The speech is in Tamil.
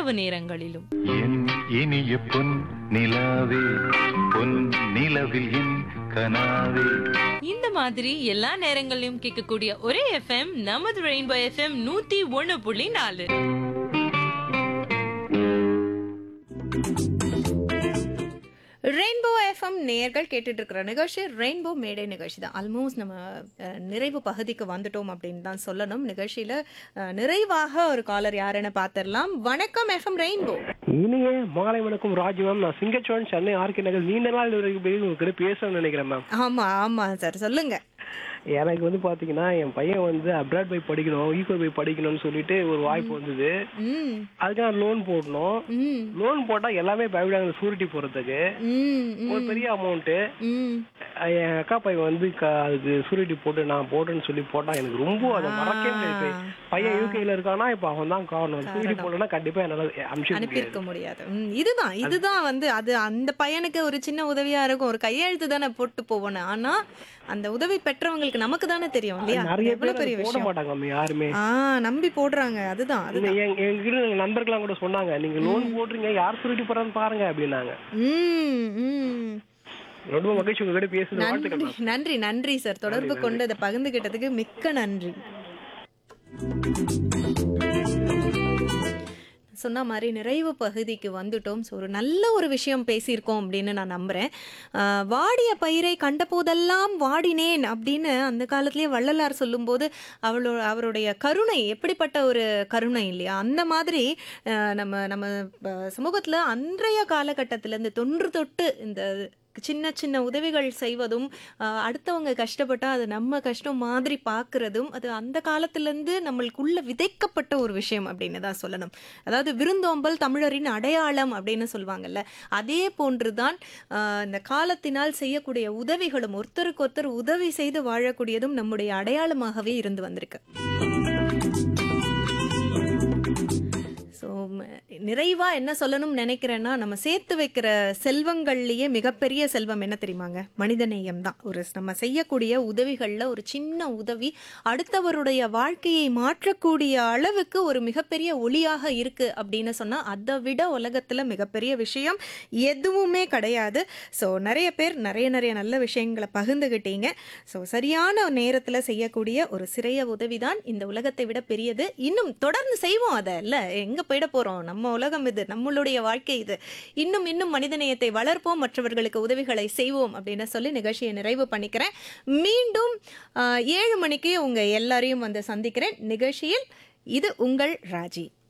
இரவு நேரங்களிலும் என் இனிய பொன் நிலாவே பொன் நிலவில் என் கனாவே இந்த மாதிரி எல்லா நேரங்களிலும் கேட்கக்கூடிய ஒரே எஃப்எம் நமது ரெயின்போ எஃப்எம் நூத்தி ஒண்ணு புள்ளி நாலு ரெயின்போ எஃப்எம் நேர்கள் கேட்டுட்டு இருக்கிற நிகழ்ச்சி ரெயின்போ மேடை நிகழ்ச்சி தான் ஆல்மோஸ்ட் நம்ம அஹ், நிறைவு பகுதிக்கு வந்துட்டோம் அப்படின்னு தான் சொல்லணும் நிகழ்ச்சியில அஹ், நிறைவாக ஒரு காலர் யாருன்னு பார்த்துடலாம் வணக்கம் எஃப்எம் ரெயின்போ இனிய மாலை வணக்கம் ராஜு மேம் நான் சிங்கச்சோன் சென்னை ஆர்கே நகர் நீண்ட நாள் வரைக்கும் போய் உங்ககிட்ட பேசணும்னு நினைக்கிறேன் மேம் ஆமா ஆமா சார் சொல்லுங்க எனக்கு வந்து பாத்தீங்கன்னா என் பையன் வந்து அப்ராட் போய் படிக்கணும் ஈகோ போய் படிக்கணும்னு சொல்லிட்டு ஒரு வாய்ப்பு வந்தது ம் அதுக்காக லோன் போடணும் ம் லோன் போட்டா எல்லாமே பயப்படாங்க சூரிட்டி போறதுக்கு ம் ஒரு ம் பெரிய அமௌண்ட் ம் என் அக்கா பையன் வந்து க- அதுக்கு சூரிட்டி போட்டு நான் போட்டேன்னு சொல்லி போட்டா எனக்கு ரொம்ப அதை மறக்கவே முடியாது இப்ப பையன் யூகேல இருக்கானா இப்ப அவன் தான் காரணம் சூரிட்டி போடலன்னா கண்டிப்பா என்னால அனுப்பிச்சு அனுப்பியிருக்க முடியாது ம், இதுதான் இதுதான் வந்து அது அந்த பையனுக்கு ஒரு சின்ன உதவியா இருக்கும் ஒரு கையெழுத்து தானே போட்டு போவோன்னு ஆனா அந்த உதவி பெற்றவங்களுக்கு நமக்கு தானே தெரியும் இல்லையா நிறைய எவ்வளவு பேர் பெரிய அதை போட விஷயம் மாட்டாங்க அம்மா யாருமே ஆ நம்பி போடுறாங்க அதுதான் இல்ல, அதுதான் எங்க எங்ககிட்ட எங்க நண்பர்கள்லாம் கூட சொன்னாங்க நீங்க லோன் போடுறீங்க யார் சொல்லிட்டு போறான்னு பாருங்க அப்படின்னாங்க ம் ம் ரொம்ப மகிழ்ச்சி உங்ககிட்ட பேசுறது வாழ்த்துக்கள் நன்றி நன்றி நன்றி சார் தொடர்பு கொண்டு அதை பகிர்ந்துகிட்டதுக்கு மிக்க நன்றி சொன்ன மாதிரி நிறைவு பகுதிக்கு வந்துட்டோம் ஸோ ஒரு நல்ல ஒரு விஷயம் பேசியிருக்கோம் அப்படின்னு நான் நம்புகிறேன் வாடிய பயிரை கண்டபோதெல்லாம் வாடினேன் அப்படின்னு அந்த காலத்திலேயே வள்ளலார் சொல்லும்போது அவளோ அவருடைய கருணை எப்படிப்பட்ட ஒரு கருணை இல்லையா அந்த மாதிரி அஹ், நம்ம நம்ம சமூகத்தில் அன்றைய காலகட்டத்திலேருந்து தொன்று தொட்டு இந்த சின்ன சின்ன உதவிகள் செய்வதும் ஆஹ், அடுத்தவங்க கஷ்டப்பட்டா அது நம்ம கஷ்டம் மாதிரி பார்க்கறதும் அது அந்த காலத்திலேருந்து நம்மளுக்குள்ள விதைக்கப்பட்ட ஒரு விஷயம் அப்படின்னு தான் சொல்லணும் அதாவது விருந்தோம்பல் தமிழரின் அடையாளம் அப்படின்னு சொல்லுவாங்கல்ல அதே போன்றுதான் ஆஹ், இந்த காலத்தினால் செய்யக்கூடிய உதவிகளும் ஒருத்தருக்கு ஒருத்தர் உதவி செய்து வாழக்கூடியதும் நம்முடைய அடையாளமாகவே இருந்து வந்திருக்கு ஸோ நிறைவா என்ன சொல்லணும்னு நினைக்கிறேன்னா நம்ம சேர்த்து வைக்கிற செல்வங்கள்லயே மிகப்பெரிய செல்வம் என்ன தெரியுமாங்க மனிதநேயம் தான் ஒரு நம்ம செய்யக்கூடிய உதவிகளில் ஒரு சின்ன உதவி அடுத்தவருடைய வாழ்க்கையை மாற்றக்கூடிய அளவுக்கு ஒரு மிகப்பெரிய ஒளியாக இருக்கு அப்படின்னு சொன்னா அதை விட உலகத்துல மிகப்பெரிய விஷயம் எதுவுமே கிடையாது ஸோ நிறைய பேர் நிறைய நிறைய நல்ல விஷயங்களை பகிர்ந்துகிட்டீங்க ஸோ சரியான நேரத்தில் செய்யக்கூடிய ஒரு சிறிய உதவி தான் இந்த உலகத்தை விட பெரியது இன்னும் தொடர்ந்து செய்வோம் அதை இல்லை எங்கே போயிட போகிறோம் நம்ம உலகம் இது நம்மளுடைய வாழ்க்கை இது இன்னும் இன்னும் மனிதநேயத்தை வளர்ப்போம் மற்றவர்களுக்கு உதவிகளை செய்வோம் அப்படின்னு சொல்லி நிகழ்ச்சியை நிறைவு பண்ணிக்கிறேன் மீண்டும் ஆஹ், ஏழு மணிக்கு உங்கள் எல்லாரையும் வந்து சந்திக்கிறேன் நிகழ்ச்சியில் இது உங்கள் ராஜி